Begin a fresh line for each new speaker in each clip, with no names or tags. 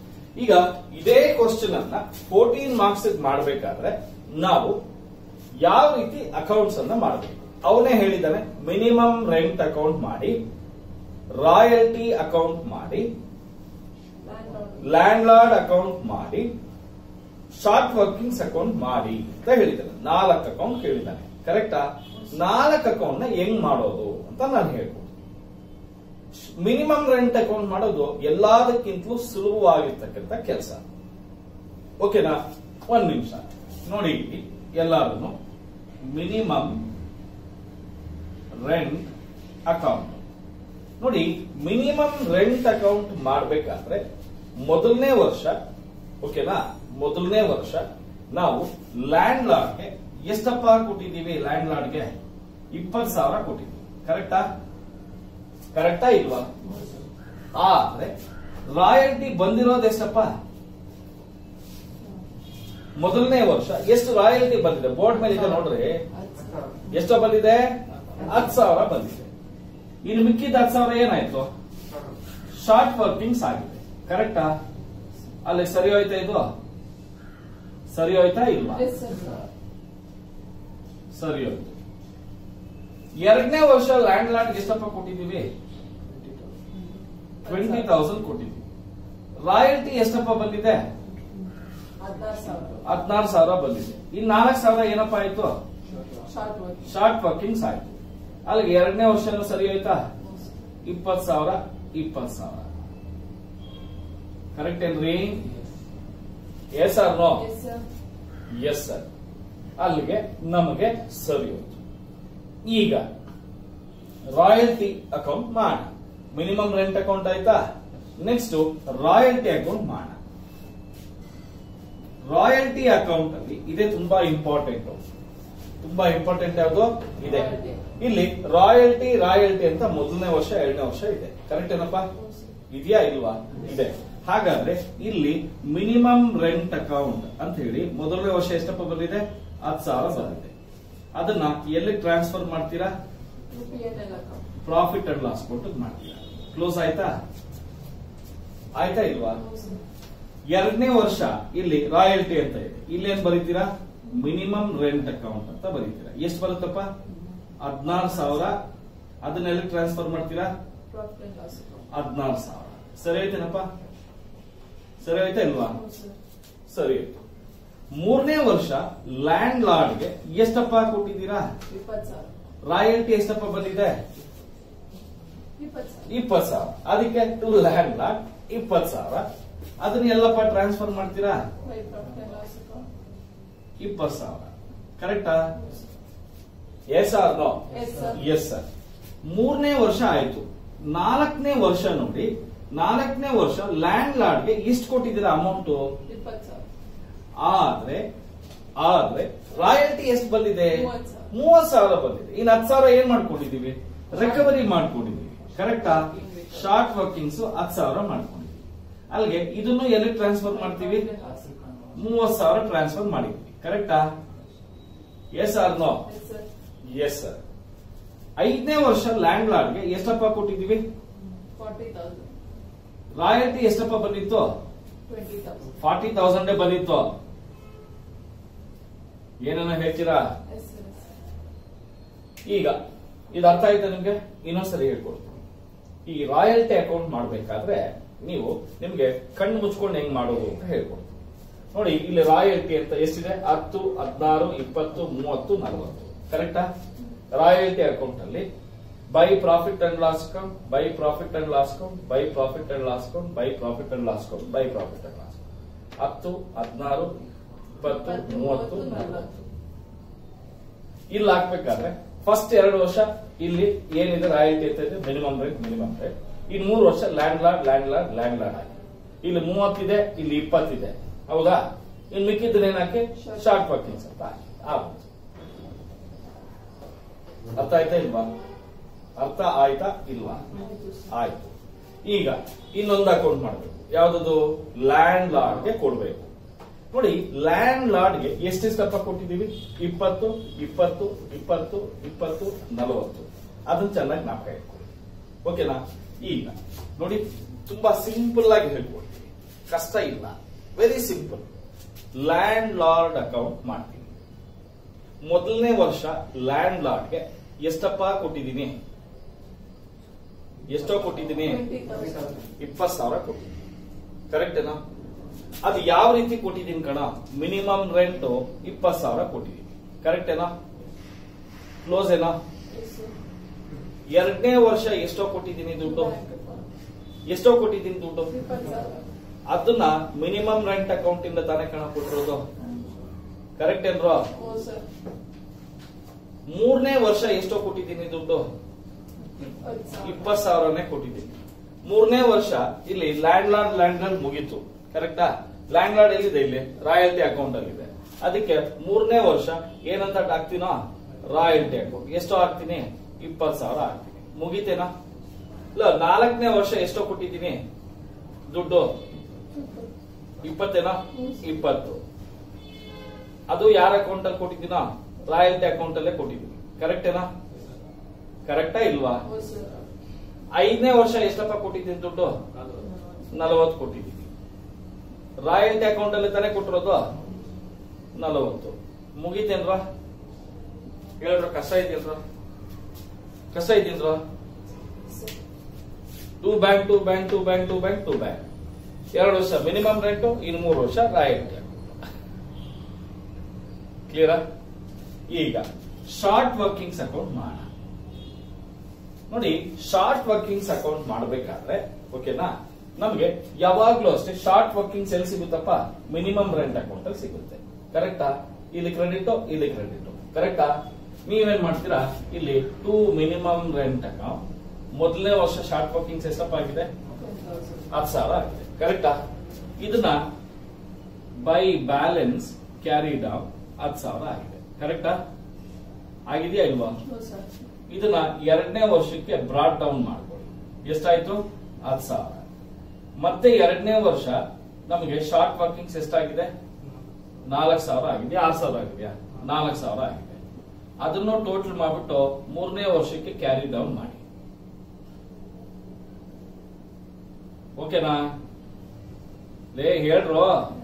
ಈಗ ಇದೇ ಕ್ವಶನ್ ಅನ್ನ ಫೋರ್ಟೀನ್ ಮಾರ್ಕ್ಸ್ ಮಾಡಬೇಕಾದ್ರೆ ನಾವು ಯಾವ ರೀತಿ ಅಕೌಂಟ್ಸ್ ಅನ್ನ ಮಾಡಬೇಕು ಅವನೇ ಹೇಳಿದ್ದಾನೆ ಮಿನಿಮಮ್ ರೆಂಟ್ ಅಕೌಂಟ್ ಮಾಡಿ ರಾಯಲ್ಟಿ ಅಕೌಂಟ್ ಮಾಡಿ ಲ್ಯಾಂಡ್ ಲಾರ್ಡ್ ಅಕೌಂಟ್ ಮಾಡಿ ಶಾರ್ಟ್ ವರ್ಕಿಂಗ್ಸ್ ಅಕೌಂಟ್ ಮಾಡಿ ಅಂತ ಹೇಳಿದ್ದಾನೆ ನಾಲ್ಕು ಅಕೌಂಟ್ ಹೇಳಿದ್ದಾನೆ ಕರೆಕ್ಟಾ ನಾಲ್ಕು ಅಕೌಂಟ್ ನ ಹೆಂಗ್ ಮಾಡೋದು ಅಂತ ನಾನು ಹೇಳ್ಬೋದು ಮಿನಿಮಮ್ ರೆಂಟ್ ಅಕೌಂಟ್ ಮಾಡೋದು ಎಲ್ಲದಕ್ಕಿಂತಲೂ ಸುಲಭವಾಗಿರ್ತಕ್ಕಂಥ ಕೆಲಸ ಓಕೆನಾ ಒಂದ್ ನಿಮಿಷ ನೋಡಿ ಎಲ್ಲಾರು ಮಿನಿಮಮ್ ರೆಂಟ್ ಅಕೌಂಟ್ ನೋಡಿ ಮಿನಿಮಮ್ ರೆಂಟ್ ಅಕೌಂಟ್ ಮಾಡಬೇಕಾದ್ರೆ ಮೊದಲನೇ ವರ್ಷ ಓಕೆನಾ ಮೊದಲನೇ ವರ್ಷ ನಾವು ಲ್ಯಾಂಡ್ ಲಾರ್ಡ್ಗೆ ಎಷ್ಟಪ್ಪ ಕೊಟ್ಟಿದ್ದೀವಿ ಲ್ಯಾಂಡ್ ಲಾರ್ಡ್ಗೆ ಇಪ್ಪತ್ತು ಸಾವಿರ ಕೊಟ್ಟಿದ್ದೀವಿ ಕರೆಕ್ಟಾ ಕರೆಕ್ಟಾ ಇಲ್ವಾ ಆದ್ರೆ ರಾಯಲ್ಟಿ ಬಂದಿರೋದು ಎಷ್ಟಪ್ಪ ಮೊದಲನೇ ವರ್ಷ ಎಷ್ಟು ರಾಯಲ್ಟಿ ಬಂದಿದೆ ಬೋರ್ಡ್ ಮೇಲೆ ಇದೆ ನೋಡ್ರಿ ಎಷ್ಟು ಬಂದಿದೆ ಹತ್ತು ಸಾವಿರ ಬಂದಿದೆ ಇನ್ನು ಮಿಕ್ಕಿದ ಹತ್ತು ಸಾವಿರ ಏನಾಯ್ತು ಶಾರ್ಟ್ ವರ್ಕಿಂಗ್ಸ್ ಆಗಿದೆ ಕರೆಕ್ಟಾ ಅಲ್ಲಿ ಸರಿ ಹೋಯ್ತಾ ಇದು ಸರಿ ಹೋಯ್ತಾ ಇಲ್ವಾ ಸರಿ ಹೋಯ್ತು ಎರಡನೇ ವರ್ಷ ಲ್ಯಾಂಡ್ ಲಾರ್ಡ್ ಎಷ್ಟಪ್ಪ ಕೊಟ್ಟಿದ್ದೀವಿ ಟ್ವೆಂಟಿ ತೌಸಂಡ್ ಕೊಟ್ಟಿದ್ದೀವಿ ರಾಯಲ್ಟಿ ಎಷ್ಟಪ್ಪ ಬಂದಿದೆ ಹದಿನಾರು ಸಾವಿರ ಬಂದಿದೆ ಇನ್ ನಾಲ್ಕು ಸಾವಿರ ಏನಪ್ಪ ಆಯ್ತು ಶಾರ್ಟ್ ವರ್ಕಿಂಗ್ಸ್ ಆಯ್ತು ಅಲ್ಲಿಗೆ ಎರಡನೇ ವರ್ಷನೂ ಸರಿ ಹೋಯ್ತಾ ಇಪ್ಪತ್ ಸಾವಿರ ಇಪ್ಪತ್ ಸಾವಿರ ಕರೆಕ್ಟ್ ಏನ್ರಿ yes or no yes sir ಅಲ್ಲಿಗೆ ನಮಗೆ ಸರಿ ಹೋಯ್ತು ಈಗ ರಾಯಲ್ಟಿ ಅಕೌಂಟ್ ಮಾಡ ಮಿನಿಮಮ್ ರೆಂಟ್ ಅಕೌಂಟ್ ಆಯ್ತಾ ನೆಕ್ಸ್ಟ್ ರಾಯಲ್ಟಿ ಅಕೌಂಟ್ ಮಾಡ ರಾಯಲ್ಟಿ ಅಕೌಂಟ್ ಅಲ್ಲಿ ಇದೇ ತುಂಬಾ ಇಂಪಾರ್ಟೆಂಟ್ ತುಂಬಾ ಇಂಪಾರ್ಟೆಂಟ್ ಯಾವುದು ಇದೆ
Royalty.
ಇಲ್ಲಿ ರಾಯಲ್ಟಿ ರಾಯಲ್ಟಿ ಅಂತ ಮೊದಲನೇ ವರ್ಷ ಎರಡನೇ ವರ್ಷ ಇದೆ ಕರೆಕ್ಟ್ ಏನಪ್ಪಾ ಇದೆಯಾ ಇಲ್ವಾ ಇದೆ ಹಾಗಾದ್ರೆ ಇಲ್ಲಿ ಮಿನಿಮಮ್ ರೆಂಟ್ ಅಕೌಂಟ್ ಅಂತ ಹೇಳಿ ಮೊದಲನೇ ವರ್ಷ ಎಷ್ಟಪ್ಪ ಬಂದಿದೆ ಹತ್ತು ಸಾವಿರ ಬಂದಿದೆ ಅದನ್ನ ಎಲ್ಲಿ ಟ್ರಾನ್ಸ್ಫರ್ ಮಾಡ್ತೀರಾ ಪ್ರಾಫಿಟ್ ಅಂಡ್ ಲಾಸ್ ಕೊಟ್ಟು ಮಾಡ್ತೀರಾ ಕ್ಲೋಸ್ ಆಯ್ತಾ ಆಯ್ತಾ ಇಲ್ವಾ ಎರಡನೇ ವರ್ಷ ಇಲ್ಲಿ ರಾಯಲ್ಟಿ ಅಂತ ಇದೆ ಇಲ್ಲಿ ಏನ್ ಬರೀತೀರಾ ಮಿನಿಮಮ್ ರೆಂಟ್ ಅಕೌಂಟ್ ಅಂತ ಬರೀತೀರಾ ಎಷ್ಟು ಬರುತ್ತಪ್ಪ ಹದಿನಾರು ಸಾವಿರ ಅದನ್ನೆಲ್ಲ ಟ್ರಾನ್ಸ್ಫರ್ ಮಾಡ್ತೀರಾ ಹದಿನಾರು ಸಾವಿರ ಸರಿ ಆಯ್ತೇನಪ್ಪ ಸರಿ ಆಯ್ತಾ ಇಲ್ವಾ ಸರಿ ಆಯ್ತು ಮೂರನೇ ವರ್ಷ ಲ್ಯಾಂಡ್ ಲಾರ್ಡ್ಗೆ ಎಷ್ಟಪ್ಪ ಕೊಟ್ಟಿದ್ದೀರಾ ರಾಯಲ್ಟಿ ಎಷ್ಟಪ್ಪ ಬಂದಿದೆ ಇಪ್ಪತ್ ಸಾವಿರ ಅದಕ್ಕೆ ಟು ಲ್ಯಾಂಡ್ ಲಾರ್ಡ್ ಇಪ್ಪತ್ ಸಾವಿರ ಅದನ್ನ ಎಲ್ಲಪ್ಪ ಟ್ರಾನ್ಸ್ಫರ್ ಮಾಡ್ತೀರಾ ಇಪ್ಪತ್ ಸಾವಿರ ಕರೆಕ್ಟಾ yes or no
Yes, sir.
Yes sir ಮೂರನೇ ವರ್ಷ ಆಯ್ತು ನಾಲ್ಕನೇ ವರ್ಷ ನೋಡಿ ನಾಲ್ಕನೇ ವರ್ಷ ಲ್ಯಾಂಡ್ ಲಾರ್ಡ್ಗೆ ಎಷ್ಟು ಕೊಟ್ಟಿದ್ದೀರಾ ಅಮೌಂಟ್ ಆದ್ರೆ ಆದ್ರೆ ರಾಯಲ್ಟಿ ಎಷ್ಟು ಬಂದಿದೆ
ಮೂವತ್ತು ಸಾವಿರ.
ಮೂವತ್ ಸಾವಿರ ಬಂದಿದೆ ಇನ್ನು ಹತ್ತು ಸಾವಿರ ಏನ್ ಮಾಡ್ಕೊಂಡಿದೀವಿ ರಿಕವರಿ ಮಾಡ್ಕೊಂಡಿದೀವಿ ಕರೆಕ್ಟಾ ಶಾರ್ಟ್ ವರ್ಕಿಂಗ್ಸ್ ಹತ್ತು ಸಾವಿರ ಮಾಡ್ಕೊಂಡಿದೀವಿ ಅಲ್ಲಿಗೆ ಇದನ್ನು ಎಲ್ಲಿ ಟ್ರಾನ್ಸ್ಫರ್ ಮಾಡ್ತೀವಿ ಮೂವತ್ ಸಾವಿರ ಟ್ರಾನ್ಸ್ಫರ್ ಮಾಡಿದ್ವಿ ಕರೆಕ್ಟಾ yes or no yes sir ಐದನೇ ವರ್ಷ ಲ್ಯಾಂಡ್ ಲಾರ್ಡ್ಗೆ ಎಷ್ಟಪ್ಪ ಕೊಟ್ಟಿದೀವಿ ರಾಯಲ್ಟಿ ಎಷ್ಟಪ್ಪ ಬಂದಿತ್ತು ಫಾರ್ಟಿ ತೌಸಂಡ್ ಬಂದಿತ್ತು ಏನನ್ನ ಹೇಳ್ತೀರಾ ಈಗ ಇದು ಅರ್ಥ ಆಯ್ತಾ ನಿಮ್ಗೆ ಇನ್ನೊಂದ್ಸರಿ ಹೇಳ್ಕೊಡ್ತೀನಿ ಈ ರಾಯಲ್ಟಿ ಅಕೌಂಟ್ ಮಾಡ್ಬೇಕಾದ್ರೆ ನೀವು ನಿಮ್ಗೆ ಕಣ್ಣು ಮುಚ್ಕೊಂಡು ಹೆಂಗ್ ಮಾಡೋದು ಅಂತ ಹೇಳ್ಕೊಡ್ತೀನಿ ನೋಡಿ ಇಲ್ಲಿ ರಾಯಲ್ಟಿ ಅಂತ ಎಷ್ಟಿದೆ ಹತ್ತು ಹದಿನಾರು ಇಪ್ಪತ್ತು ಮೂವತ್ತು ನಲವತ್ತು ಕರೆಕ್ಟಾ ರಾಯಲ್ಟಿ ಅಕೌಂಟ್ ಅಲ್ಲಿ by profit and loss account by profit and loss account by profit and loss account by profit and loss account by profit and loss ಹತ್ತು ಹದಿನಾರು ಇಪ್ಪತ್ತು ಮೂವತ್ತು ನಲವತ್ತು ಇಲ್ಲಿ ಹಾಕ್ಬೇಕಾದ್ರೆ ಫಸ್ಟ್ ಎರಡು ವರ್ಷ ಇಲ್ಲಿ ಏನಿದೆ ರಾಯಲ್ಟಿ ಅಂತ ಇದೆ minimum rate minimum rate in ಮೂರು ವರ್ಷ landlord landlord landlord ಆಗಿ ಇಲ್ಲಿ ಮೂವತ್ತಿದೆ ಇಲ್ಲಿ ಇಪ್ಪತ್ತಿದೆ ಹೌದಾ ಇನ್ ಮಿಕ್ಕಿದ್ದನ್ನ ಏನಾಕಿ ಶಾರ್ಟ್ ವರ್ಕಿಂಗ್ಸ್ ಅಂತ ಹಾಕಿ ಆಗುತ್ತೆ ಅರ್ಥ ಆಯ್ತಾ ಇಲ್ವಾ ಅರ್ಥ ಆಯ್ತಾ ಇಲ್ವಾ ಆಯ್ತು ಈಗ ಇನ್ನೊಂದು ಅಕೌಂಟ್ ಮಾಡಬೇಕು ಯಾವ್ದದು ಲ್ಯಾಂಡ್ ಲಾರ್ಡ್ಗೆ ಕೊಡ್ಬೇಕು ನೋಡಿ ಲ್ಯಾಂಡ್ ಲಾರ್ಡ್ಗೆ ಎಷ್ಟೆಷ್ಟಪ್ಪ ಕೊಟ್ಟಿದ್ದೀವಿ ಇಪ್ಪತ್ತು ಇಪ್ಪತ್ತು ಇಪ್ಪತ್ತು ಇಪ್ಪತ್ತು ನಲವತ್ತು ಅದನ್ನ ಚೆನ್ನಾಗಿ ಜ್ಞಾಪಕ ಇಟ್ಕೊಳ್ಳಿ ಓಕೆನಾ ಈಗ ನೋಡಿ ತುಂಬಾ ಸಿಂಪಲ್ ಆಗಿ ಹೇಳ್ಕೊಡ್ತೀನಿ ಕಷ್ಟ ಇಲ್ಲ very simple landlord account ಮಾಡ್ತೀನಿ ಮೊದಲನೇ ವರ್ಷ ಲ್ಯಾಂಡ್ ಲಾರ್ಡ್ಗೆ ಎಷ್ಟಪ್ಪ ಕೊಟ್ಟಿದ್ದೀನಿ ಎಷ್ಟೋ ಕೊಟ್ಟಿದ್ದೀನಿ ಇಪ್ಪತ್ ಸಾವಿರ ಕೊಟ್ಟಿದ್ದೀನಿ ಕರೆಕ್ಟ್ ಏನಾ ಅದು ಯಾವ ರೀತಿ ಕೊಟ್ಟಿದ್ದೀನಿ ಕಣ ಮಿನಿಮಮ್ ರೆಂಟ್ ಇಪ್ಪತ್ ಸಾವಿರ ಕೊಟ್ಟಿದ್ದೀನಿ ಕರೆಕ್ಟ್ ಏನಾ ಕ್ಲೋಸ್ ಏನಾ ಎರಡನೇ ವರ್ಷ ಎಷ್ಟೋ ಕೊಟ್ಟಿದ್ದೀನಿ ದುಡ್ಡು ಎಷ್ಟೋ ಕೊಟ್ಟಿದ್ದೀನಿ ದುಡ್ಡು ಅದನ್ನ ಮಿನಿಮಮ್ ರೆಂಟ್ ಅಕೌಂಟ್ ಇಂದ ತಾನೇ ಕಣ ಕೊಟ್ಟಿರೋದು ಕರೆಕ್ಟ್ ಏನ್ರೋ ಮೂರನೇ ವರ್ಷ ಎಷ್ಟೋ ಕೊಟ್ಟಿದ್ದೀನಿ ದುಡ್ಡು ಇಪ್ಪತ್ ಸಾವಿರನೇ ಕೊಟ್ಟಿದ್ದೀನಿ ಮೂರನೇ ವರ್ಷ ಇಲ್ಲಿ ಲ್ಯಾಂಡ್ ಲಾರ್ಡ್ ಲ್ಯಾಂಡ್ ಲಾರ್ಡ್ ಮುಗೀತು ಕರೆಕ್ಟಾ ಲ್ಯಾಂಡ್ ಲಾರ್ಡ್ ಎಲ್ಲಿದೆ ಇಲ್ಲಿ ರಾಯಲ್ಟಿ ಅಕೌಂಟ್ ಅಲ್ಲಿ ಇದೆ ಅದಕ್ಕೆ ಮೂರನೇ ವರ್ಷ ಏನಂತ ಹಾಕ್ತೀನೋ ರಾಯಲ್ಟಿ ಅಕೌಂಟ್ ಎಷ್ಟು ಹಾಕ್ತೀನಿ ಇಪ್ಪತ್ ಸಾವಿರ ಹಾಕ್ತೀನಿ ಮುಗಿತೇನಾ ಇಲ್ಲ ನಾಲ್ಕನೇ ವರ್ಷ ಎಷ್ಟೋ ಕೊಟ್ಟಿದ್ದೀನಿ ದುಡ್ಡು ಇಪ್ಪತ್ತೇನಾ ಇಪ್ಪತ್ತು ಅದು ಯಾರ ಅಕೌಂಟ್ ಅಲ್ಲಿ ಕೊಟ್ಟಿದ್ದೀನೋ ರಾಯಲ್ಟಿ ಅಕೌಂಟ್ ಅಲ್ಲೇ ಕೊಟ್ಟಿದ್ದೀನಿ ಕರೆಕ್ಟೇನಾ ಕರೆಕ್ಟಾ ಇಲ್ವಾ ಐದನೇ ವರ್ಷ ಎಷ್ಟಪ್ಪ ಕೊಟ್ಟಿದ್ದೀನಿ ದುಡ್ಡು ನಲವತ್ತು ಕೊಟ್ಟಿದ್ದೀನಿ ರಾಯಲ್ಟಿ ಅಕೌಂಟ್ ಅಲ್ಲಿ ತಾನೇ ಕೊಟ್ಟಿರೋದು ನಲವತ್ತು ಮುಗಿತೇನ್ರ ಹೇಳ್ರ ಕಷ್ಟ ಇದೆಯಲ್ರ ಕಷ್ಟ ಇದೆಯಲ್ರ to bank to bank to bank to bank to bank ಎರಡು ವರ್ಷ ಮಿನಿಮಮ್ ರೇಟು ಇನ್ನು ಮೂರು ವರ್ಷ ರಾಯಲ್ಟಿ ಕ್ಲಿಯರಾ ಈಗ ಶಾರ್ಟ್ ವರ್ಕಿಂಗ್ಸ್ ಅಕೌಂಟ್ ಮಾಡೋಣ ನೋಡಿ ಶಾರ್ಟ್ ವರ್ಕಿಂಗ್ಸ್ ಅಕೌಂಟ್ ಮಾಡಬೇಕಾದ್ರೆ ಓಕೆನಾ ನಮಗೆ ಯಾವಾಗ್ಲೂ ಅಷ್ಟೇ ಶಾರ್ಟ್ ವರ್ಕಿಂಗ್ಸ್ ಎಲ್ಲಿ ಸಿಗುತ್ತಪ್ಪ ಮಿನಿಮಮ್ ರೆಂಟ್ ಅಕೌಂಟ್ ಅಲ್ಲಿ ಸಿಗುತ್ತೆ ಕರೆಕ್ಟಾ ಇಲ್ಲಿ ಕ್ರೆಡಿಟ್ ಇಲ್ಲಿ ಕ್ರೆಡಿಟ್ ಕರೆಕ್ಟಾ ನೀವೇನ್ ಮಾಡ್ತೀರಾ ಇಲ್ಲಿ ಟೂ ಮಿನಿಮಮ್ ರೆಂಟ್ ಅಕೌಂಟ್ ಮೊದಲನೇ ವರ್ಷ ಶಾರ್ಟ್ ವರ್ಕಿಂಗ್ಸ್ ಎಷ್ಟಪ್ಪ ಆಗಿದೆ ಹತ್ತು ಸಾವಿರ ಆಗಿದೆ ಕರೆಕ್ಟಾ ಇದನ್ನ ಬೈ ಬ್ಯಾಲೆನ್ಸ್ ಕ್ಯಾರಿ ಡೌನ್ ಹತ್ತು ಸಾವಿರ ಆಗಿದೆ ಕರೆಕ್ಟಾ ಆಗಿದೆಯಾ ಇಲ್ವಾ ಇದನ್ನ ಎರಡನೇ ವರ್ಷಕ್ಕೆ ಬ್ರಾಡ್ ಡೌನ್ ಮಾಡ್ಕೊಳ್ಳಿ ಎಷ್ಟಾಯ್ತು ಹತ್ತು ಸಾವಿರ ಮತ್ತೆ ಎರಡನೇ ವರ್ಷ ನಮಗೆ ಶಾರ್ಟ್ ವರ್ಕಿಂಗ್ಸ್ ಎಷ್ಟಾಗಿದೆ ನಾಲ್ಕು ಸಾವಿರ ಆಗಿದೆ ಆರು ಸಾವಿರ ಆಗಿದೆಯಾ ನಾಲ್ಕು ಸಾವಿರ ಆಗಿದೆ ಅದನ್ನು ಟೋಟಲ್ ಮಾಡ್ಬಿಟ್ಟು ಮೂರನೇ ವರ್ಷಕ್ಕೆ ಕ್ಯಾರಿ ಡೌನ್ ಮಾಡಿ ಓಕೆನಾ ಲೇ ಹೇಳ್ರು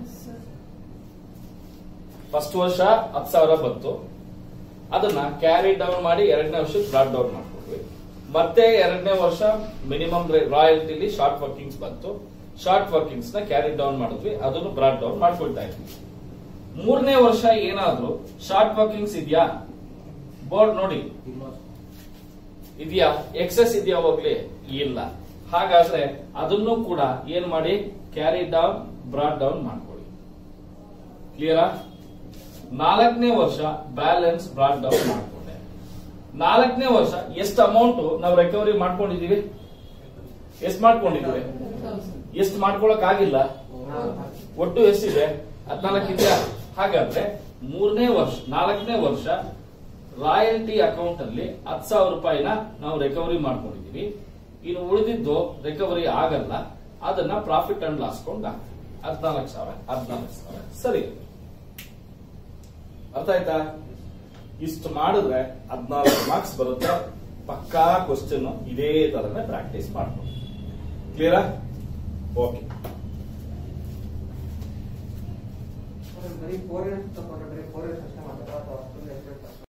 ಫಸ್ಟ್ ವರ್ಷ ಹತ್ತು ಸಾವಿರ ಬಂತು ಅದನ್ನ ಕ್ಯಾರಿ ಡೌನ್ ಮಾಡಿ ಎರಡನೇ ವರ್ಷಕ್ಕೆ ಬ್ರಾಡ್ ಡೌನ್ ಮಾಡ್ಕೊಡ್ವಿ ಮತ್ತೆ ಎರಡನೇ ವರ್ಷ ಮಿನಿಮಮ್ ರಾಯಲ್ಟಿಲಿ ಶಾರ್ಟ್ ವರ್ಕಿಂಗ್ಸ್ ಬಂತು ಶಾರ್ಟ್ ವರ್ಕಿಂಗ್ಸ್ ನ ಕ್ಯಾರಿ ಡೌನ್ ಮಾಡಿದ್ವಿ ಅದನ್ನು ಬ್ರಾಡ್ ಡೌನ್ ಮಾಡ್ಕೊಳ್ತಾ ಇದ್ವಿ ಮೂರನೇ ವರ್ಷ ಏನಾದ್ರೂ ಶಾರ್ಟ್ ವರ್ಕಿಂಗ್ಸ್ ಇದೆಯಾ ಬೋರ್ಡ್ ನೋಡಿ ಇದೆಯಾ ಎಕ್ಸೆಸ್ ಇದೆಯಾ ಹೋಗ್ಲಿ ಇಲ್ಲ ಹಾಗಾದ್ರೆ ಅದನ್ನು ಕೂಡ ಏನ್ ಮಾಡಿ ಕ್ಯಾರಿ ಡೌನ್ ಬ್ರಾಡ್ ಡೌನ್ ಮಾಡ್ಕೊಳ್ಳಿ ಕ್ಲಿಯರಾ ನಾಲ್ಕನೇ ವರ್ಷ ಬ್ಯಾಲೆನ್ಸ್ ಬ್ರಾಡ್ ಡೌನ್ ಮಾಡ್ಕೊಂಡೆ ನಾಲ್ಕನೇ ವರ್ಷ ಎಷ್ಟು ಅಮೌಂಟ್ ನಾವು ರಿಕವರಿ ಮಾಡ್ಕೊಂಡಿದೀವಿ ಎಷ್ಟು ಮಾಡ್ಕೊಂಡಿದೀವಿ ಎಷ್ಟು ಮಾಡ್ಕೊಳಕ್ ಆಗಿಲ್ಲ ಒಟ್ಟು ಎಷ್ಟಿದೆ ಹದ್ನಾಲ್ಕು ಇದೆಯಾ ಹಾಗಾದ್ರೆ ಮೂರನೇ ವರ್ಷ ನಾಲ್ಕನೇ ವರ್ಷ ರಾಯಲ್ಟಿ ಅಕೌಂಟ್ ಅಲ್ಲಿ ಹತ್ತು ಸಾವಿರ ರೂಪಾಯಿನ ನಾವು ರಿಕವರಿ ಮಾಡ್ಕೊಂಡಿದೀವಿ ಇನ್ನು ಉಳಿದಿದ್ದು ರಿಕವರಿ ಆಗಲ್ಲ ಅದನ್ನ ಪ್ರಾಫಿಟ್ ಅಂಡ್ ಲಾಸ್ ಕೊಂಡು ಹಾಕ್ತೀವಿ ಹದ್ನಾಲ್ಕು ಸಾವಿರ ಹದ್ನಾಲ್ಕು ಸಾವಿರ ಸರಿ ಅರ್ಥ ಆಯ್ತಾ ಇಷ್ಟು ಮಾಡಿದ್ರೆ ಹದ್ನಾಲ್ಕು ಮಾರ್ಕ್ಸ್ ಬರುತ್ತೆ ಪಕ್ಕಾ ಕ್ವಶನ್ ಇದೇ ತರನೇ ಪ್ರಾಕ್ಟೀಸ್ ಮಾಡ್ಕೊಂಡು ಕ್ಲಿಯರಾ ಓಕೆ
ಬರೀ ಫೋರ್ ಇಯರ್ಸ್ ತಗೊಂಡ್ರೆ ಬರೀ ಫೋರ್ ಇಯರ್ಸ್ ಅಷ್ಟೇ ಮಾತಾಡ ಅಥವಾ